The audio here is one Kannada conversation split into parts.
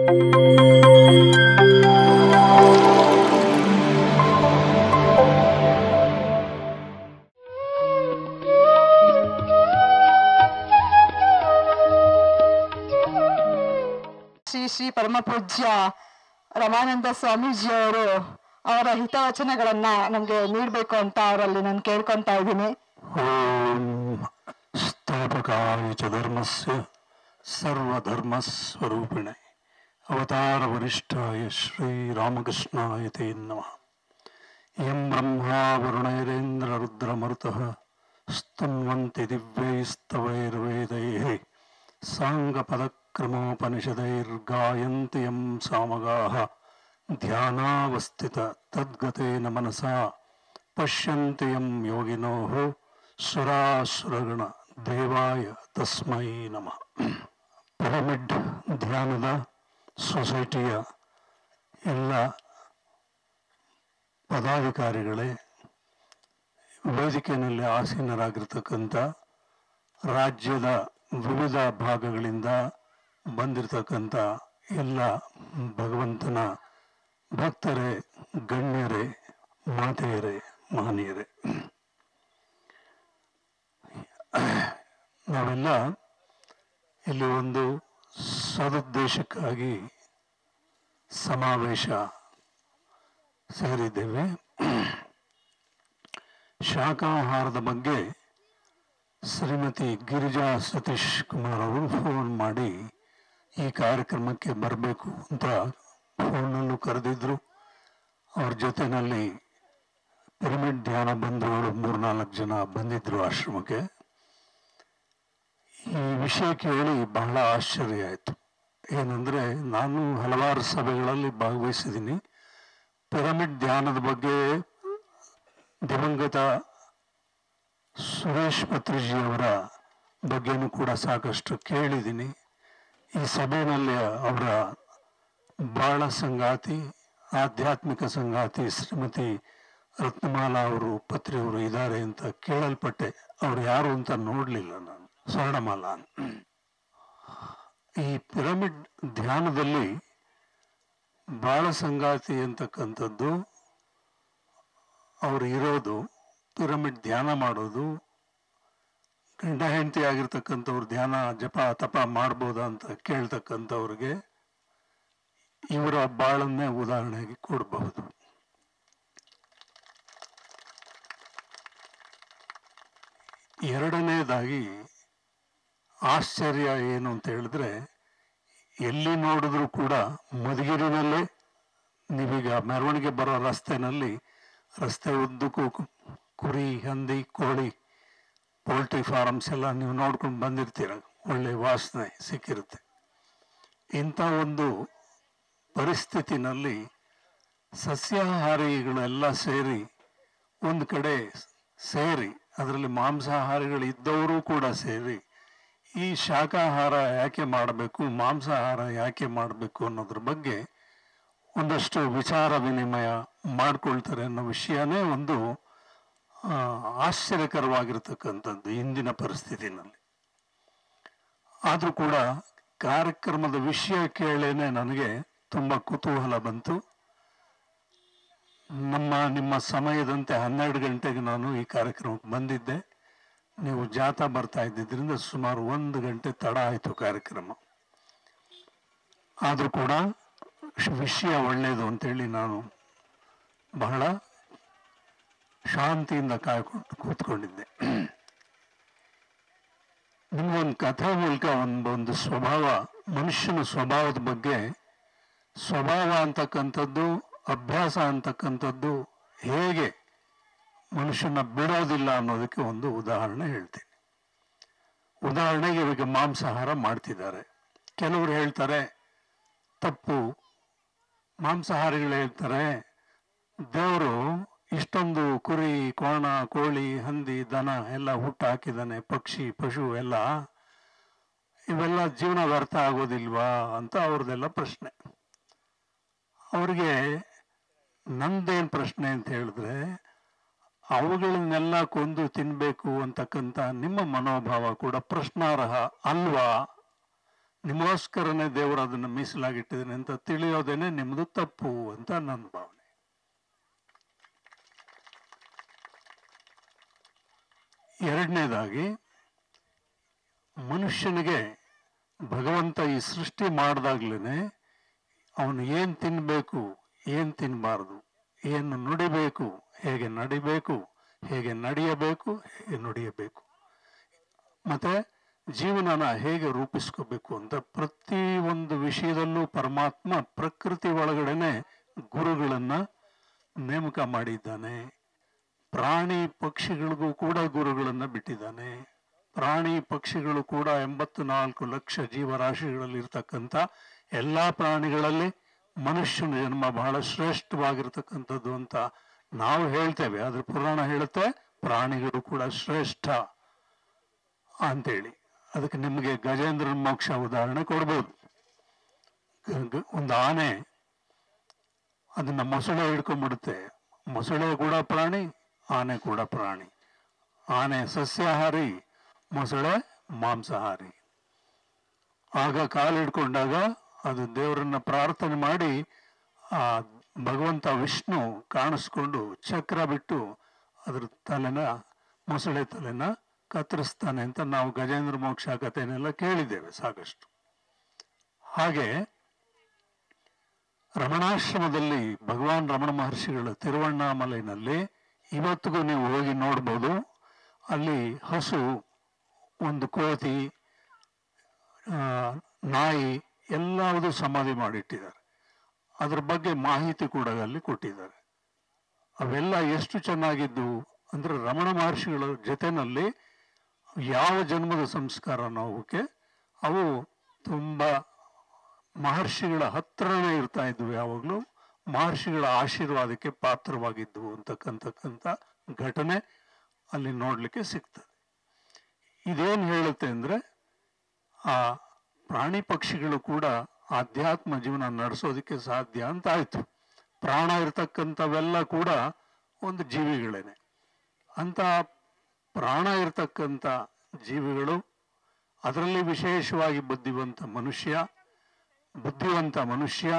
ಶ್ರೀ ಶ್ರೀ ಪರಮಪೂಜ್ಯ ರಮಾನಂದ ಸ್ವಾಮೀಜಿಯವರು ಅವರ ಹಿತವಚನಗಳನ್ನ ನಮ್ಗೆ ನೀಡಬೇಕು ಅಂತ ಅವರಲ್ಲಿ ನಾನು ಕೇಳ್ಕೊಂತಾ ಇದ್ದೀನಿ ಓಂ ಸ್ಥಾಪಕಾಯ ಚ ಧರ್ಮಸ್ಯ ಸರ್ವಧರ್ಮಸ್ವರೂಪಿಣೆ ಅವತಾರ ವರಿಷ್ಠಾಯ ಶ್ರೀರಾಮಕೃಷ್ಣಾಯ ತೇ ನಮಃ ಯಂ ಬ್ರಹ್ಮಾ ವರುಣೈರೇಂದ್ರ ರುದ್ರಮರುತಃ ಸ್ತುನ್ವಂತಿ ದಿವ್ಯೈಸ್ತವೈರ್ವೇದೈಃ ಸಾಂಗಪದಕ್ರಮೋಪನಿಷದೈರ್ಗಾಯಂತಿ ಯಂ ಸಾಮಗಾಃ ಧ್ಯಾನಾವಸ್ಥಿತ ತದ್ಗತೇನ ಮನಸಾ ಪಶ್ಯಂತಿ ಯಂ ಯೋಗಿನೋಃ ಸುರಾಸುರಗಣ ದೇವಾಯ ತಸ್ಮೈ ನಮಃ ಪಿರಮಿಡ್ ಧ್ಯಾನದ ಸೊಸೈಟಿಯ ಎಲ್ಲ ಪದಾಧಿಕಾರಿಗಳೇ ವೇದಿಕೆಯಲ್ಲಿ ಆಸೀನರಾಗಿರ್ತಕ್ಕಂಥ ರಾಜ್ಯದ ವಿವಿಧ ಭಾಗಗಳಿಂದ ಬಂದಿರತಕ್ಕಂಥ ಎಲ್ಲ ಭಗವಂತನ ಭಕ್ತರೇ ಗಣ್ಯರೇ ಮಾತೆಯರೇ ಮಹನೀಯರೇ ನಾವೆಲ್ಲ ಇಲ್ಲಿ ಒಂದು ಸದುದ್ದೇಶಕ್ಕಾಗಿ ಸಮಾವೇಶ ಸೇರಿದ್ದೇವೆ ಶಾಖಾಹಾರದ ಬಗ್ಗೆ ಶ್ರೀಮತಿ ಗಿರಿಜಾ ಸತೀಶ್ ಕುಮಾರ್ ಅವರು ಫೋನ್ ಮಾಡಿ ಈ ಕಾರ್ಯಕ್ರಮಕ್ಕೆ ಬರಬೇಕು ಅಂತ ಫೋನಲ್ಲೂ ಕರೆದಿದ್ರು ಅವ್ರ ಜೊತೆನಲ್ಲಿ ಪಿರಮಿಡ್ ಧ್ಯಾನ ಬಂಧುಗಳು ಮೂರ್ನಾಲ್ಕು ಜನ ಬಂದಿದ್ರು ಆಶ್ರಮಕ್ಕೆ ಈ ವಿಷಯ ಕೇಳಿ ಬಹಳ ಆಶ್ಚರ್ಯ ಆಯಿತು ಏನಂದ್ರೆ ನಾನು ಹಲವಾರು ಸಭೆಗಳಲ್ಲಿ ಭಾಗವಹಿಸಿದ್ದೀನಿ ಪಿರಮಿಡ್ ಧ್ಯಾನದ ಬಗ್ಗೆ ದಿವಂಗತ ಸುರೇಶ್ ಪತ್ರಿಜಿ ಅವರ ಬಗ್ಗೆನೂ ಕೂಡ ಸಾಕಷ್ಟು ಕೇಳಿದ್ದೀನಿ ಈ ಸಭೆಯಲ್ಲಿ ಅವರ ಬಾಳ ಸಂಗಾತಿ ಆಧ್ಯಾತ್ಮಿಕ ಸಂಗಾತಿ ಶ್ರೀಮತಿ ರತ್ನಮಾಲಾ ಅವರು ಪತ್ರಿಯವರು ಇದ್ದಾರೆ ಅಂತ ಕೇಳಲ್ಪಟ್ಟೆ ಅವ್ರು ಯಾರು ಅಂತ ನೋಡಲಿಲ್ಲ ನಾನು ಸ್ವರ್ಣಮಾಲಾ ಈ ಪಿರಮಿಡ್ ಧ್ಯಾನದಲ್ಲಿ ಬಾಳ ಸಂಗಾತಿ ಅಂತಕ್ಕಂಥದ್ದು ಅವರು ಇರೋದು ಪಿರಮಿಡ್ ಧ್ಯಾನ ಮಾಡೋದು ಗಂಡ ಹೆಂಡತಿ ಆಗಿರ್ತಕ್ಕಂಥವ್ರು ಧ್ಯಾನ ಜಪ ತಪ ಮಾಡ್ಬೋದಾ ಅಂತ ಕೇಳ್ತಕ್ಕಂಥವ್ರಿಗೆ ಇವರ ಬಾಳನ್ನೇ ಉದಾಹರಣೆಗೆ ಕೊಡಬಹುದು ಎರಡನೇದಾಗಿ ಆಶ್ಚರ್ಯ ಏನು ಅಂತ ಹೇಳಿದ್ರೆ ಎಲ್ಲಿ ನೋಡಿದ್ರು ಕೂಡ ಮಧುಗಿರಿನಲ್ಲೇ ನೀವೀಗ ಮೆರವಣಿಗೆ ಬರೋ ರಸ್ತೆನಲ್ಲಿ ರಸ್ತೆ ಉದ್ದಕ್ಕೂ ಕು- ಕುರಿ ಹಂದಿ ಕೋಳಿ ಪೋಲ್ಟ್ರಿ ಫಾರ್ಮ್ಸ್ ಎಲ್ಲ ನೀವು ನೋಡ್ಕೊಂಡು ಬಂದಿರ್ತೀರ ಒಳ್ಳೆ ವಾಸನೆ ಸಿಕ್ಕಿರುತ್ತೆ ಇಂಥ ಒಂದು ಪರಿಸ್ಥಿತಿನಲ್ಲಿ ಸಸ್ಯಾಹಾರಿಗಳೆಲ್ಲ ಸೇರಿ ಒಂದು ಕಡೆ ಸೇರಿ ಅದರಲ್ಲಿ ಮಾಂಸಾಹಾರಿಗಳು ಇದ್ದವರು ಕೂಡ ಸೇರಿ ಈ ಶಾಕಾಹಾರ ಯಾಕೆ ಮಾಡಬೇಕು ಮಾಂಸಾಹಾರ ಯಾಕೆ ಮಾಡಬೇಕು ಅನ್ನೋದ್ರ ಬಗ್ಗೆ ಒಂದಷ್ಟು ವಿಚಾರ ವಿನಿಮಯ ಮಾಡ್ಕೊಳ್ತಾರೆ ಅನ್ನೋ ವಿಷಯನೇ ಒಂದು ಆ, ಆಶ್ಚರ್ಯಕರವಾಗಿರ್ತಕ್ಕಂಥದ್ದು ಇಂದಿನ ಪರಿಸ್ಥಿತಿನಲ್ಲಿ ಆದರೂ ಕೂಡ ಕಾರ್ಯಕ್ರಮದ ವಿಷಯ ಕೇಳೇನೆ ನನಗೆ ತುಂಬ ಕುತೂಹಲ ಬಂತು ನಮ್ಮ ನಿಮ್ಮ ಸಮಯದಂತೆ ಹನ್ನೆರಡು ಗಂಟೆಗೆ ನಾನು ಈ ಕಾರ್ಯಕ್ರಮಕ್ಕೆ ಬಂದಿದ್ದೆ ನೀವು ಜಾಥಾ ಬರ್ತಾ ಇದ್ದಿದ್ರಿಂದ ಸುಮಾರು ಒಂದು ಗಂಟೆ ತಡ ಆಯಿತು ಕಾರ್ಯಕ್ರಮ ಆದರೂ ಕೂಡ ಶ- ವಿಷಯ ಒಳ್ಳೆಯದು ಅಂತೇಳಿ ನಾನು ಬಹಳ ಶಾಂತಿಯಿಂದ ಕಾಯ್ಕೊಂಡು ಕೂತ್ಕೊಂಡಿದ್ದೆ ನಿಮ್ಗೊಂದು ಕಥೆ ಮೂಲಕ ಒಂದು ಒಂದು ಸ್ವಭಾವ ಮನುಷ್ಯನ ಸ್ವಭಾವದ ಬಗ್ಗೆ ಸ್ವಭಾವ ಅಂತಕ್ಕಂಥದ್ದು ಅಭ್ಯಾಸ ಅಂತಕ್ಕಂಥದ್ದು ಹೇಗೆ ಮನುಷ್ಯನ ಬಿಡೋದಿಲ್ಲ ಅನ್ನೋದಕ್ಕೆ ಒಂದು ಉದಾಹರಣೆ ಹೇಳ್ತೀನಿ ಉದಾಹರಣೆಗೆ ಇವಾಗ ಮಾಂಸಾಹಾರ ಮಾಡ್ತಿದ್ದಾರೆ ಕೆಲವರು ಹೇಳ್ತಾರೆ ತಪ್ಪು ಮಾಂಸಾಹಾರಿಗಳು ಹೇಳ್ತಾರೆ ದೇವರು ಇಷ್ಟೊಂದು ಕುರಿ ಕೋಣ ಕೋಳಿ ಹಂದಿ ದನ ಎಲ್ಲ ಹುಟ್ಟು ಹಾಕಿದ್ದಾನೆ ಪಕ್ಷಿ ಪಶು ಎಲ್ಲ ಇವೆಲ್ಲ ಜೀವನ ವ್ಯರ್ಥ ಆಗೋದಿಲ್ವಾ ಅಂತ ಅವ್ರದ್ದೆಲ್ಲ ಪ್ರಶ್ನೆ ಅವ್ರಿಗೆ ನಂದೇನ್ ಪ್ರಶ್ನೆ ಅಂತ ಹೇಳಿದ್ರೆ ಅವುಗಳನ್ನೆಲ್ಲ ಕೊಂದು ತಿನ್ಬೇಕು ಅಂತಕ್ಕಂಥ ನಿಮ್ಮ ಮನೋಭಾವ ಕೂಡ ಪ್ರಶ್ನಾರ್ಹ ಅಲ್ವಾ ನಿಮಗೋಸ್ಕರನೇ ದೇವರು ಅದನ್ನು ಮೀಸಲಾಗಿಟ್ಟಿದ್ದಾನೆ ಅಂತ ತಿಳಿಯೋದೇನೆ ನಿಮ್ಮದು ತಪ್ಪು ಅಂತ ನನ್ನ ಭಾವನೆ ಎರಡನೇದಾಗಿ ಮನುಷ್ಯನಿಗೆ ಭಗವಂತ ಈ ಸೃಷ್ಟಿ ಮಾಡಿದಾಗ್ಲೇನೆ ಅವನು ಏನ್ ತಿನ್ಬೇಕು ಏನ್ ತಿನ್ನಬಾರದು ಏನು ನುಡಿಬೇಕು ಹೇಗೆ ನಡಿಬೇಕು ಹೇಗೆ ನಡೆಯಬೇಕು ಹೇಗೆ ನುಡಿಯಬೇಕು ಮತ್ತೆ ಜೀವನನ ಹೇಗೆ ರೂಪಿಸ್ಕೋಬೇಕು ಅಂತ ಪ್ರತಿ ಒಂದು ವಿಷಯದಲ್ಲೂ ಪರಮಾತ್ಮ ಪ್ರಕೃತಿ ಒಳಗಡೆನೆ ಗುರುಗಳನ್ನ ನೇಮಕ ಮಾಡಿದ್ದಾನೆ ಪ್ರಾಣಿ ಪಕ್ಷಿಗಳಿಗೂ ಕೂಡ ಗುರುಗಳನ್ನ ಬಿಟ್ಟಿದ್ದಾನೆ ಪ್ರಾಣಿ ಪಕ್ಷಿಗಳು ಕೂಡ ಎಂಬತ್ತು ನಾಲ್ಕು ಲಕ್ಷ ಜೀವರಾಶಿಗಳಲ್ಲಿ ಇರ್ತಕ್ಕಂಥ ಎಲ್ಲಾ ಪ್ರಾಣಿಗಳಲ್ಲಿ ಮನುಷ್ಯನ ಜನ್ಮ ಬಹಳ ಶ್ರೇಷ್ಠವಾಗಿರ್ತಕ್ಕಂಥದ್ದು ಅಂತ ನಾವು ಹೇಳ್ತೇವೆ ಆದ್ರೆ ಪುರಾಣ ಹೇಳುತ್ತೆ ಪ್ರಾಣಿಗಳು ಕೂಡ ಶ್ರೇಷ್ಠ ಅಂತೇಳಿ ಅದಕ್ಕೆ ನಿಮಗೆ ಗಜೇಂದ್ರನ ಮೋಕ್ಷ ಉದಾಹರಣೆ ಕೊಡ್ಬೋದು ಗ- ಗ- ಒಂದು ಆನೆ ಅದನ್ನ ಮೊಸಳೆ ಹಿಡ್ಕೊಂಡ್ಬಿಡುತ್ತೆ ಮೊಸಳೆ ಕೂಡ ಪ್ರಾಣಿ ಆನೆ ಕೂಡ ಪ್ರಾಣಿ ಆನೆ ಸಸ್ಯಾಹಾರಿ ಮೊಸಳೆ ಮಾಂಸಾಹಾರಿ ಆಗ ಕಾಲು ಹಿಡ್ಕೊಂಡಾಗ ಅದು ದೇವರನ್ನ ಪ್ರಾರ್ಥನೆ ಮಾಡಿ ಆ ಭಗವಂತ ವಿಷ್ಣು ಕಾಣಿಸ್ಕೊಂಡು ಚಕ್ರ ಬಿಟ್ಟು ಅದ್ರ ತಲೆನ ಮೊಸಳೆ ತಲೆನ ಕತ್ತರಿಸ್ತಾನೆ ಅಂತ ನಾವು ಗಜೇಂದ್ರ ಮೋಕ್ಷ ಕಥೆನೆಲ್ಲ ಕೇಳಿದ್ದೇವೆ ಸಾಕಷ್ಟು ಹಾಗೆ ರಮಣಾಶ್ರಮದಲ್ಲಿ ಭಗವಾನ್ ರಮಣ ಮಹರ್ಷಿಗಳ ತಿರುವಣ್ಣಾಮಲೈನಲ್ಲಿ ಇವತ್ತಿಗೂ ನೀವು ಹೋಗಿ ನೋಡ್ಬೋದು ಅಲ್ಲಿ ಹಸು ಒಂದು ಕೋತಿ ಆ, ನಾಯಿ ಎಲ್ಲವುದು ಸಮಾಧಿ ಮಾಡಿಟ್ಟಿದ್ದಾರೆ ಅದ್ರ ಬಗ್ಗೆ ಮಾಹಿತಿ ಕೂಡ ಅಲ್ಲಿ ಕೊಟ್ಟಿದ್ದಾರೆ ಅವೆಲ್ಲ ಎಷ್ಟು ಚೆನ್ನಾಗಿದ್ದು ಅಂದ್ರೆ ರಮಣ ಮಹರ್ಷಿಗಳ ಜೊತೆನಲ್ಲಿ ಯಾವ ಜನ್ಮದ ಸಂಸ್ಕಾರ ಅವಕ್ಕೆ ಅವು ತುಂಬಾ ಮಹರ್ಷಿಗಳ ಹತ್ರನೇ ಇರ್ತಾ ಇದ್ವು ಯಾವಾಗಲೂ ಮಹರ್ಷಿಗಳ ಆಶೀರ್ವಾದಕ್ಕೆ ಪಾತ್ರವಾಗಿದ್ವು ಅಂತಕ್ಕಂತಕ್ಕಂಥ ಘಟನೆ ಅಲ್ಲಿ ನೋಡ್ಲಿಕ್ಕೆ ಸಿಗ್ತದೆ ಇದೇನ್ ಹೇಳುತ್ತೆ ಅಂದ್ರೆ ಆ ಪ್ರಾಣಿ ಪಕ್ಷಿಗಳು ಕೂಡ ಆಧ್ಯಾತ್ಮ ಜೀವನ ನಡೆಸೋದಕ್ಕೆ ಸಾಧ್ಯ ಅಂತ ಆಯ್ತು ಪ್ರಾಣ ಇರತಕ್ಕಂಥವೆಲ್ಲ ಕೂಡ ಒಂದು ಜೀವಿಗಳೇನೆ ಅಂತ ಪ್ರಾಣ ಇರತಕ್ಕಂಥ ಜೀವಿಗಳು ಅದರಲ್ಲಿ ವಿಶೇಷವಾಗಿ ಬುದ್ಧಿವಂತ ಮನುಷ್ಯ ಬುದ್ಧಿವಂತ ಮನುಷ್ಯ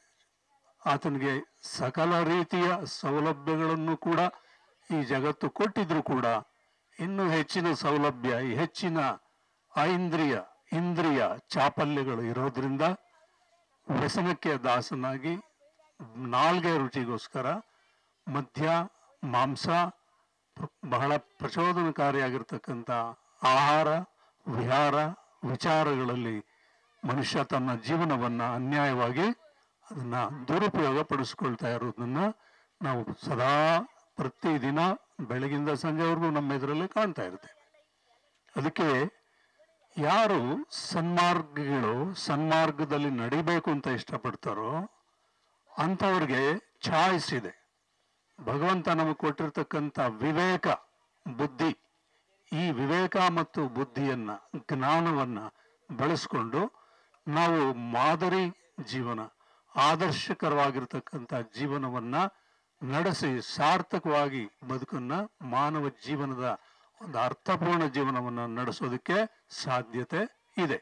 ಆತನಿಗೆ ಸಕಲ ರೀತಿಯ ಸೌಲಭ್ಯಗಳನ್ನು ಕೂಡ ಈ ಜಗತ್ತು ಕೊಟ್ಟಿದ್ರು ಕೂಡ ಇನ್ನೂ ಹೆಚ್ಚಿನ ಸೌಲಭ್ಯ ಹೆಚ್ಚಿನ ಐಂದ್ರಿಯ ಇಂದ್ರಿಯ ಚಾಪಲ್ಯಗಳು ಇರೋದ್ರಿಂದ ವ್ಯಸನಕ್ಕೆ ದಾಸನಾಗಿ ನಾಲ್ಗೆ ರುಚಿಗೋಸ್ಕರ ಮದ್ಯ ಮಾಂಸ ಬಹಳ ಪ್ರಚೋದನಕಾರಿಯಾಗಿರ್ತಕ್ಕಂಥ ಆಹಾರ ವಿಹಾರ ವಿಚಾರಗಳಲ್ಲಿ ಮನುಷ್ಯ ತನ್ನ ಜೀವನವನ್ನ ಅನ್ಯಾಯವಾಗಿ ಅದನ್ನ ದುರುಪಯೋಗ ಪಡಿಸ್ಕೊಳ್ತಾ ಇರೋದನ್ನ ನಾವು ಸದಾ ಪ್ರತಿದಿನ ಬೆಳಗಿಂದ ಸಂಜೆವರೆಗೂ ನಮ್ಮ ಎದುರಲ್ಲಿ ಕಾಣ್ತಾ ಇರ್ತೇವೆ ಅದಕ್ಕೆ ಯಾರು ಸನ್ಮಾರ್ಗಗಳು ಸನ್ಮಾರ್ಗದಲ್ಲಿ ನಡಿಬೇಕು ಅಂತ ಇಷ್ಟಪಡ್ತಾರೋ ಅಂಥವ್ರಿಗೆ ಚಾಯ್ಸ್ ಇದೆ ಭಗವಂತ ನಮಗೆ ಕೊಟ್ಟಿರ್ತಕ್ಕಂಥ ವಿವೇಕ ಬುದ್ಧಿ ಈ ವಿವೇಕ ಮತ್ತು ಬುದ್ಧಿಯನ್ನ ಜ್ಞಾನವನ್ನ ಬಳಸ್ಕೊಂಡು ನಾವು ಮಾದರಿ ಜೀವನ ಆದರ್ಶಕರವಾಗಿರ್ತಕ್ಕಂಥ ಜೀವನವನ್ನ ನಡೆಸಿ ಸಾರ್ಥಕವಾಗಿ ಬದುಕನ್ನ ಮಾನವ ಜೀವನದ ಒಂದು ಅರ್ಥಪೂರ್ಣ ಜೀವನವನ್ನ ನಡೆಸೋದಕ್ಕೆ ಸಾಧ್ಯತೆ ಇದೆ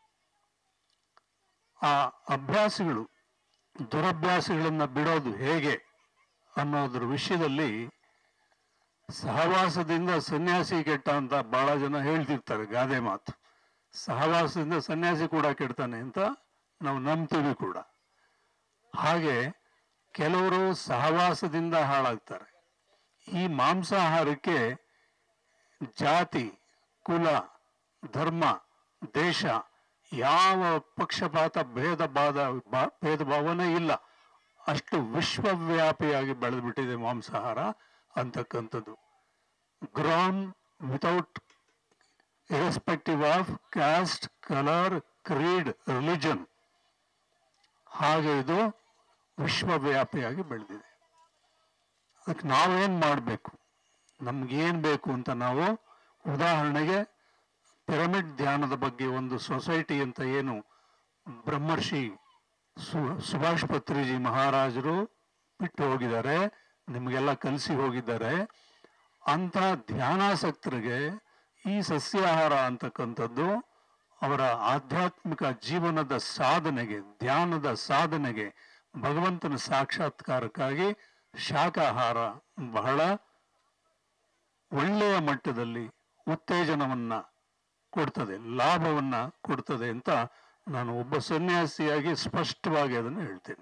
ಆ ಅಭ್ಯಾಸಗಳು ದುರಭ್ಯಾಸಗಳನ್ನ ಬಿಡೋದು ಹೇಗೆ ಅನ್ನೋದ್ರ ವಿಷಯದಲ್ಲಿ ಸಹವಾಸದಿಂದ ಸನ್ಯಾಸಿ ಕೆಟ್ಟ ಅಂತ ಬಹಳ ಜನ ಹೇಳ್ತಿರ್ತಾರೆ ಗಾದೆ ಮಾತು ಸಹವಾಸದಿಂದ ಸನ್ಯಾಸಿ ಕೂಡ ಕೆಡ್ತಾನೆ ಅಂತ ನಾವು ನಂಬ್ತೀವಿ ಕೂಡ ಹಾಗೆ ಕೆಲವರು ಸಹವಾಸದಿಂದ ಹಾಳಾಗ್ತಾರೆ ಈ ಮಾಂಸಾಹಾರಕ್ಕೆ ಜಾತಿ ಕುಲ ಧರ್ಮ ದೇಶ ಯಾವ ಪಕ್ಷಪಾತ ಭೇದ ಬಾಧ ಬಾ- ಭೇದ ಭಾವನೆ ಇಲ್ಲ ಅಷ್ಟು ವಿಶ್ವವ್ಯಾಪಿಯಾಗಿ ಬೆಳೆದ್ಬಿಟ್ಟಿದೆ ಮಾಂಸಾಹಾರ ಅಂತಕ್ಕಂಥದ್ದು ಗ್ರಾನ್ without irrespective of caste colour creed religion ಹಾಗೆ ಇದು ವಿಶ್ವವ್ಯಾಪಿಯಾಗಿ ಬೆಳೆದಿದೆ ಅದಕ್ಕೆ ನಾವೇನ್ ಮಾಡಬೇಕು ನಮ್ಗೇನ್ ಬೇಕು ಅಂತ ನಾವು ಉದಾಹರಣೆಗೆ ಪಿರಮಿಡ್ ಧ್ಯಾನದ ಬಗ್ಗೆ ಒಂದು ಸೊಸೈಟಿ ಅಂತ ಏನು ಬ್ರಹ್ಮರ್ಷಿ ಸು- ಸುಭಾಷ್ ಪತ್ರಿಜಿ ಮಹಾರಾಜರು ಬಿಟ್ಟು ಹೋಗಿದ್ದಾರೆ ನಿಮಗೆಲ್ಲ ಕಲಿಸಿ ಹೋಗಿದ್ದಾರೆ ಅಂತ ಧ್ಯಾನಾಸಕ್ತರಿಗೆ ಈ ಸಸ್ಯಾಹಾರ ಅಂತಕ್ಕಂಥದ್ದು ಅವರ ಆಧ್ಯಾತ್ಮಿಕ ಜೀವನದ ಸಾಧನೆಗೆ ಧ್ಯಾನದ ಸಾಧನೆಗೆ ಭಗವಂತನ ಸಾಕ್ಷಾತ್ಕಾರಕ್ಕಾಗಿ ಶಾಕಾಹಾರ ಬಹಳ ಒಳ್ಳೆಯ ಮಟ್ಟದಲ್ಲಿ ಉತ್ತೇಜನವನ್ನ ಕೊಡ್ತದೆ ಲಾಭವನ್ನ ಕೊಡ್ತದೆ ಅಂತ ನಾನು ಒಬ್ಬ ಸನ್ಯಾಸಿಯಾಗಿ ಸ್ಪಷ್ಟವಾಗಿ ಅದನ್ನು ಹೇಳ್ತೇನೆ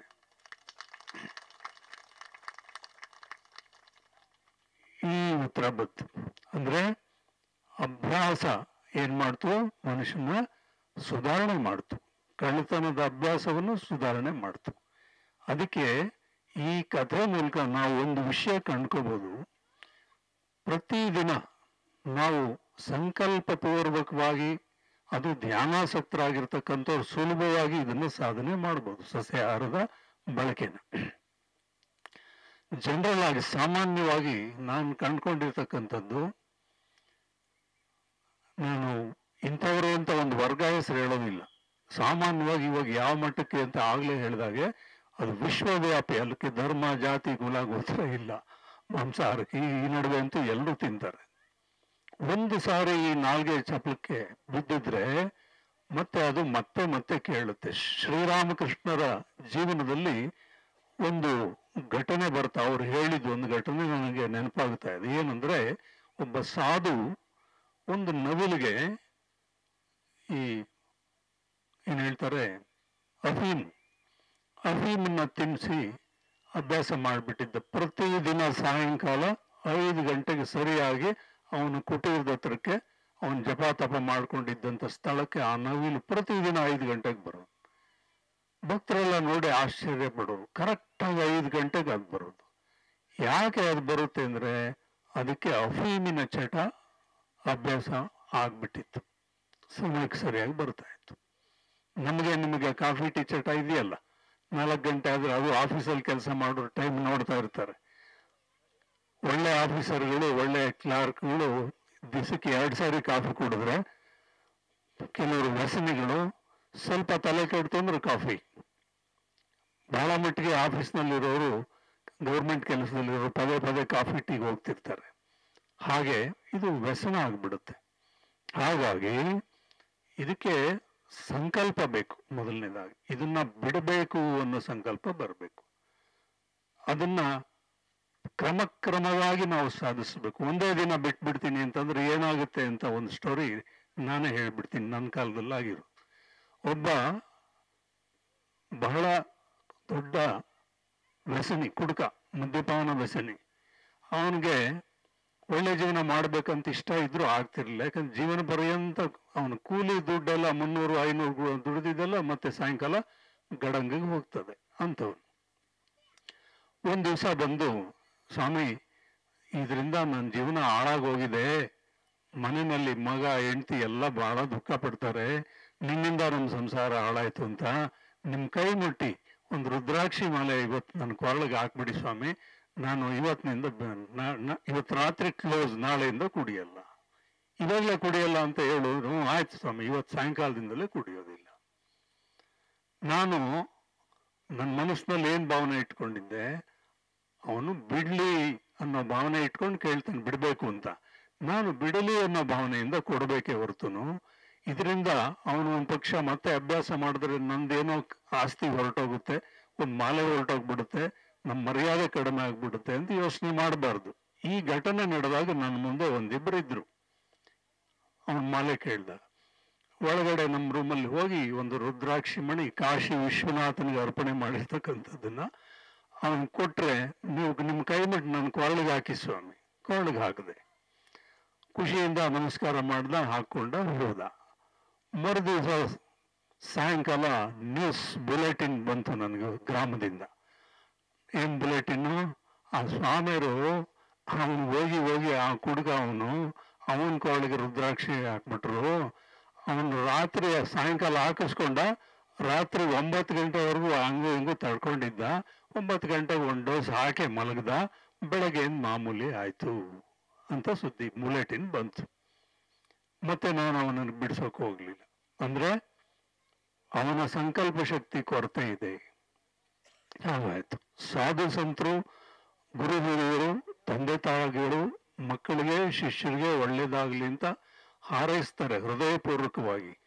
ಈ ಉತ್ತರ ಬಂತು ಅಂದ್ರೆ ಅಭ್ಯಾಸ ಏನ್ ಮಾಡ್ತು ಮನುಷ್ಯನ ಸುಧಾರಣೆ ಮಾಡ್ತು ಕಳ್ಳತನದ ಅಭ್ಯಾಸವನ್ನು ಸುಧಾರಣೆ ಮಾಡ್ತು ಅದಕ್ಕೆ ಈ ಕಥೆ ಮೂಲಕ ನಾವು ಒಂದು ವಿಷಯ ಕಂಡ್ಕೋಬಹುದು ಪ್ರತಿದಿನ ನಾವು ಸಂಕಲ್ಪ ಪೂರ್ವಕವಾಗಿ ಅದು ಧ್ಯಾನಾಸಕ್ತರಾಗಿರ್ತಕ್ಕಂಥವ್ರು ಸುಲಭವಾಗಿ ಇದನ್ನು ಸಾಧನೆ ಮಾಡಬಹುದು ಸಸ್ಯಾಹಾರದ ಬಳಕೆನ ಜನರಲ್ ಆಗಿ ಸಾಮಾನ್ಯವಾಗಿ ನಾನು ಕಂಡ್ಕೊಂಡಿರ್ತಕ್ಕಂಥದ್ದು ನಾನು ಇಂಥವರು ಅಂತ ಒಂದು ವರ್ಗ ಹೆಸರು ಹೇಳೋದಿಲ್ಲ ಸಾಮಾನ್ಯವಾಗಿ ಇವಾಗ ಯಾವ ಮಟ್ಟಕ್ಕೆ ಅಂತ ಆಗ್ಲೇ ಹೇಳಿದಾಗೆ ಅದು ವಿಶ್ವವ್ಯಾಪಿ ಅದಕ್ಕೆ ಧರ್ಮ ಜಾತಿ ಕುಲ ಗೋತ್ರ ಇಲ್ಲ ಮಾಂಸಾಹಾರಕ್ಕೆ ಈ ಈ ನಡುವೆ ಅಂತೂ ಎಲ್ಲರೂ ತಿಂತಾರೆ ಒಂದು ಸಾರಿ ಈ ನಾಲ್ಗೆ ಚಪಲಕ್ಕೆ ಬಿದ್ದಿದ್ರೆ ಮತ್ತೆ ಅದು ಮತ್ತೆ ಮತ್ತೆ ಕೇಳುತ್ತೆ ಶ್ರೀರಾಮಕೃಷ್ಣರ ಜೀವನದಲ್ಲಿ ಒಂದು ಘಟನೆ ಬರ್ತಾ ಅವ್ರು ಹೇಳಿದ ಒಂದು ಘಟನೆ ನನಗೆ ನೆನಪಾಗ್ತಾ ಇದೆ ಏನಂದ್ರೆ ಒಬ್ಬ ಸಾಧು ಒಂದು ನವಿಲಿಗೆ ಈ ಏನ್ ಹೇಳ್ತಾರೆ ಅಫೀಮ್ ಅಫೀಮನ್ನ ತಿನ್ನಿಸಿ ಅಭ್ಯಾಸ ಮಾಡಿಬಿಟ್ಟಿದ್ದ ಪ್ರತಿದಿನ ಸಾಯಂಕಾಲ ಐದು ಗಂಟೆಗೆ ಸರಿಯಾಗಿ ಅವನು ಕುಟೀರದ ಹತ್ರಕ್ಕೆ ಅವನು ಜಪ ತಪ ಮಾಡ್ಕೊಂಡಿದ್ದಂಥ ಸ್ಥಳಕ್ಕೆ ಆ ನವಿಲು ಪ್ರತಿದಿನ ಐದು ಗಂಟೆಗೆ ಬರೋದು ಭಕ್ತರೆಲ್ಲ ನೋಡಿ ಆಶ್ಚರ್ಯ ಪಡೋರು ಕರೆಕ್ಟಾಗಿ ಐದು ಗಂಟೆಗೆ ಅದು ಬರೋದು ಯಾಕೆ ಅದು ಬರುತ್ತೆ ಅಂದ್ರೆ ಅದಕ್ಕೆ ಅಫೀಮಿನ ಚಟ ಅಭ್ಯಾಸ ಆಗ್ಬಿಟ್ಟಿತ್ತು ಸಮಯಕ್ಕೆ ಸರಿಯಾಗಿ ಬರ್ತಾ ಇತ್ತು ನಮಗೆ ನಿಮಗೆ ಕಾಫಿ ಟೀ ಚಟ ಇದೆಯಲ್ಲ ನಾಲ್ಕು ಗಂಟೆ ಆದ್ರೆ ಅದು ಆಫೀಸಲ್ಲಿ ಕೆಲಸ ಮಾಡೋರು ಟೈಮ್ ನೋಡ್ತಾ ಇರ್ತಾರೆ ಒಳ್ಳೆ ಆಫೀಸರ್ಗಳು ಒಳ್ಳೆ ಕ್ಲಾರ್ಕ್ಗಳು ದಿವಸಕ್ಕೆ ಎರಡು ಸಾರಿ ಕಾಫಿ ಕುಡಿದ್ರೆ ಕೆಲವರು ವ್ಯಸನಿಗಳು ಸ್ವಲ್ಪ ತಲೆ ಕೆಡ್ತು ಅಂದ್ರೆ ಕಾಫಿ ಬಹಳ ಮಟ್ಟಿಗೆ ಆಫೀಸ್ನಲ್ಲಿರೋರು ಗೌರ್ಮೆಂಟ್ ಕೆಲಸದಲ್ಲಿರೋರು ಪದೇ ಪದೇ ಕಾಫಿ ಟೀಗೆ ಹೋಗ್ತಿರ್ತಾರೆ ಹಾಗೆ ಇದು ವ್ಯಸನ ಆಗ್ಬಿಡುತ್ತೆ ಹಾಗಾಗಿ ಇದಕ್ಕೆ ಸಂಕಲ್ಪ ಬೇಕು ಮೊದಲನೇದಾಗಿ ಇದನ್ನ ಬಿಡಬೇಕು ಅನ್ನೋ ಸಂಕಲ್ಪ ಬರಬೇಕು ಅದನ್ನ ಕ್ರಮಕ್ರಮವಾಗಿ ನಾವು ಸಾಧಿಸಬೇಕು ಒಂದೇ ದಿನ ಬಿಟ್ಬಿಡ್ತೀನಿ ಅಂತಂದ್ರೆ ಏನಾಗುತ್ತೆ ಅಂತ ಒಂದು ಸ್ಟೋರಿ ನಾನೇ ಹೇಳ್ಬಿಡ್ತೀನಿ ನನ್ನ ಕಾಲದಲ್ಲಿ ಆಗಿರು ಒಬ್ಬ ಬಹಳ ದೊಡ್ಡ ವ್ಯಸನಿ ಕುಡುಕ ಮದ್ಯಪಾನ ವ್ಯಸನಿ ಅವನಿಗೆ ಒಳ್ಳೆ ಜೀವನ ಮಾಡ್ಬೇಕಂತ ಇಷ್ಟ ಇದ್ರು ಆಗ್ತಿರ್ಲಿಲ್ಲ ಯಾಕಂದ್ರೆ ಜೀವನ ಪರ್ಯಂತ ಅವನು ಕೂಲಿ ದುಡ್ಡೆಲ್ಲ ಮುನ್ನೂರು ಐನೂರು ದುಡಿದಿದ್ದೆಲ್ಲ ಮತ್ತೆ ಸಾಯಂಕಾಲ ಗಡಂಗಿಗೆ ಹೋಗ್ತದೆ ಅಂತವನು ಒಂದ್ ದಿವಸ ಬಂದು ಸ್ವಾಮಿ ಇದರಿಂದ ನನ್ನ ಜೀವನ ಹಾಳಾಗೋಗಿದೆ ಮನೆಯಲ್ಲಿ ಮಗ ಹೆಂಡತಿ ಎಲ್ಲ ಬಹಳ ದುಃಖ ಪಡ್ತಾರೆ ನಿನ್ನಿಂದ ನಮ್ಮ ಸಂಸಾರ ಹಾಳಾಯ್ತು ಅಂತ ನಿಮ್ ಕೈ ಮುಟ್ಟಿ ಒಂದು ರುದ್ರಾಕ್ಷಿ ಮಾಲೆ ಇವತ್ತು ನನ್ನ ಕೊರಳಿಗೆ ಹಾಕ್ಬಿಡಿ ಸ್ವಾಮಿ ನಾನು ಇವತ್ತಿನಿಂದ ಬ- ನಾ- ನಾ- ಇವತ್ತು ರಾತ್ರಿ ಕ್ಲೋಸ್ ನಾಳೆಯಿಂದ ಕುಡಿಯಲ್ಲ ಇವಾಗಲೇ ಕುಡಿಯಲ್ಲ ಅಂತ ಹೇಳುದ್ರು "ಹ್ಮ್, ಆಯ್ತು ಸ್ವಾಮಿ ಇವತ್ತು ಸಾಯಂಕಾಲದಿಂದಲೇ ಕುಡಿಯೋದಿಲ್ಲ ನಾನು ನನ್ನ ಮನಸ್ಸಿನಲ್ಲಿ ಏನ್ ಭಾವನೆ ಇಟ್ಕೊಂಡಿದ್ದೆ ಅವನು ಬಿಡ್ಲಿ ಅನ್ನೋ ಭಾವನೆ ಇಟ್ಕೊಂಡು ಕೇಳ್ತಾನೆ ಬಿಡ್ಬೇಕು ಅಂತ ನಾನು ಬಿಡಲಿ ಅನ್ನೋ ಭಾವನೆಯಿಂದ ಕೊಡಬೇಕೇ ಹೊರತುನು ಇದರಿಂದ ಅವನು ಒಂದು ಪಕ್ಷ ಮತ್ತೆ ಅಭ್ಯಾಸ ಮಾಡಿದ್ರೆ ನಂದೇನೋ ಆಸ್ತಿ ಹೊರಟೋಗುತ್ತೆ ಒಂದು ಮಾಲೆ ಹೊರಟೋಗ್ಬಿಡುತ್ತೆ ನಮ್ಮ ಮರ್ಯಾದೆ ಕಡಿಮೆ ಆಗ್ಬಿಡುತ್ತೆ ಅಂತ ಯೋಚನೆ ಮಾಡಬಾರ್ದು ಈ ಘಟನೆ ನಡೆದಾಗ ನನ್ನ ಮುಂದೆ ಒಂದಿಬ್ಬರಿದ್ರು ಅವನ ಮಾಲೆ ಕೇಳ್ದ ಒಳಗಡೆ ನಮ್ಮ ರೂಮಲ್ಲಿ ಹೋಗಿ ಒಂದು ರುದ್ರಾಕ್ಷಿ ಮಣಿ ಕಾಶಿ ವಿಶ್ವನಾಥನಿಗೆ ಅರ್ಪಣೆ ಮಾಡಿರ್ತಕ್ಕಂಥದ್ದನ್ನ ಅವನ್ ಕೊಟ್ರೆ ನೀವು ನಿಮ್ ಕೈ ಮುಟ್ಟು ನನ್ನ ಕೊರಳಿಗೆ ಹಾಕಿ ಸ್ವಾಮಿ ಕೊರಳಿಗೆ ಹಾಕಿದೆ ಖುಷಿಯಿಂದ ನಮಸ್ಕಾರ ಮಾಡ್ದ ಹಾಕೊಂಡ ಹೋದ ಮರು ದಿವಸ ಸಾಯಂಕಾಲ ನ್ಯೂಸ್ ಬುಲೆಟಿನ್ ಬಂತು ನನಗೆ ಗ್ರಾಮದಿಂದ ಏನ್ ಬುಲೆಟಿನ್ ಆ ಸ್ವಾಮಿಯರು ಅವನು ಹೋಗಿ ಹೋಗಿ ಆ ಕುಡುಗ ಅವನು ಅವನ ಕೊರಳಿಗೆ ರುದ್ರಾಕ್ಷಿ ಹಾಕ್ಬಿಟ್ರು ಅವನು ರಾತ್ರಿ ಸಾಯಂಕಾಲ ಹಾಕಿಸ್ಕೊಂಡ ರಾತ್ರಿ ಒಂಬತ್ತು ಗಂಟೆವರೆಗೂ ಹಂಗು ಹಿಂಗು ತಡ್ಕೊಂಡಿದ್ದ ಒಂಬತ್ತು ಗಂಟೆಗೆ ಒಂದು ಡೋಸ್ ಹಾಕಿ ಮಲಗ್ದ ಬೆಳಗ್ಗೆ ಏನ್ ಮಾಮೂಲಿ ಆಯ್ತು ಅಂತ ಸುದ್ದಿ ಬುಲೆಟಿನ್ ಬಂತು ಮತ್ತೆ ನಾನು ಅವನನ್ನು ಬಿಡಿಸೋಕೆ ಹೋಗ್ಲಿಲ್ಲ ಅಂದ್ರೆ ಅವನ ಸಂಕಲ್ಪ ಶಕ್ತಿ ಕೊರತೆ ಇದೆ ಹಾಗಾಯ್ತು ಸಾಧು ಸಂತರು ಗುರು ಹಿರಿಯರು ತಂದೆ ತಾಯಿಗಳು ಮಕ್ಕಳಿಗೆ ಶಿಷ್ಯರಿಗೆ ಒಳ್ಳೇದಾಗ್ಲಿ ಅಂತ ಹಾರೈಸ್ತಾರೆ ಹೃದಯಪೂರ್ವಕವಾಗಿ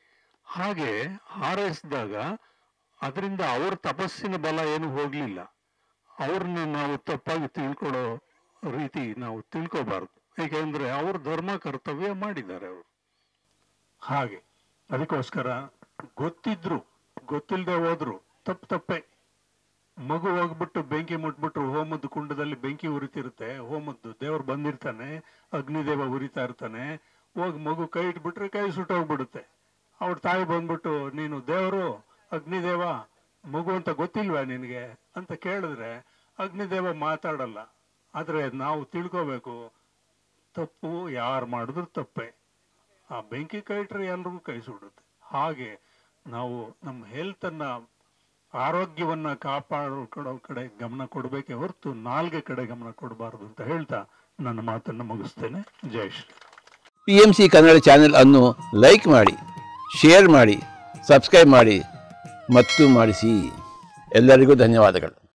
ಹಾಗೆ ಹಾರೈಸಿದಾಗ ಅದರಿಂದ ಅವ್ರ ತಪಸ್ಸಿನ ಬಲ ಏನು ಹೋಗ್ಲಿಲ್ಲ ಅವ್ರನ್ನ ನಾವು ತಪ್ಪಾಗಿ ತಿಳ್ಕೊಳ್ಳೋ ರೀತಿ ನಾವು ತಿಳ್ಕೋಬಾರ್ದು ಏಕೆಂದ್ರೆ ಅವ್ರ ಧರ್ಮ ಕರ್ತವ್ಯ ಮಾಡಿದ್ದಾರೆ ಅವರು ಹಾಗೆ ಅದಕ್ಕೋಸ್ಕರ ಗೊತ್ತಿದ್ರು ಗೊತ್ತಿಲ್ಲದೆ ಹೋದ್ರು ತಪ್ಪು ತಪ್ಪೆ ಮಗು ಹೋಗ್ಬಿಟ್ಟು ಬೆಂಕಿ ಮುಟ್ಬಿಟ್ಟು ಹೋಮದ ಕುಂಡದಲ್ಲಿ ಬೆಂಕಿ ಉರಿತಿರುತ್ತೆ ಹೋಮದ್ದು ದೇವ್ರು ಬಂದಿರ್ತಾನೆ ಅಗ್ನಿದೇವ ಉರಿತಾ ಇರ್ತಾನೆ ಹೋಗಿ ಮಗು ಕೈ ಇಟ್ಬಿಟ್ರೆ ಕೈ ಸುಟ್ಟೋಗ್ಬಿಡುತ್ತೆ ಅವ್ರ ತಾಯಿ ಬಂದ್ಬಿಟ್ಟು ನೀನು ದೇವರು ಅಗ್ನಿದೇವ ಮಗು ಅಂತ ಗೊತ್ತಿಲ್ವಾ ನಿನಗೆ ಅಂತ ಕೇಳಿದ್ರೆ ಅಗ್ನಿದೇವ ಮಾತಾಡಲ್ಲ ಆದ್ರೆ ನಾವು ತಿಳ್ಕೋಬೇಕು ತಪ್ಪು ಯಾರು ಮಾಡಿದ್ರು ತಪ್ಪೆ ಆ ಬೆಂಕಿ ಕೈ ಇಟ್ರೆ ಎಲ್ರಿಗೂ ಕೈ ಸುಡುತ್ತೆ ಹಾಗೆ ನಾವು ನಮ್ಮ ಹೆಲ್ತ್ ಅನ್ನ ಆರೋಗ್ಯವನ್ನ ಕಾಪಾಡ್ಕೊಳ್ಳೋ ಕಡೆ ಗಮನ ಕೊಡಬೇಕೆ ಹೊರತು ನಾಲ್ಗೆ ಕಡೆ ಗಮನ ಕೊಡಬಾರದು ಅಂತ ಹೇಳ್ತಾ ನನ್ನ ಮಾತನ್ನು ಮುಗಿಸ್ತೇನೆ ಜೈ Shri P M C Kannada channel ಅನ್ನು ಲೈಕ್ ಮಾಡಿ ಶೇರ್ ಮಾಡಿ ಸಬ್ಸ್ಕ್ರೈಬ್ ಮಾಡಿ ಮತ್ತು ಮಾಡಿಸಿ ಎಲ್ಲರಿಗೂ ಧನ್ಯವಾದಗಳು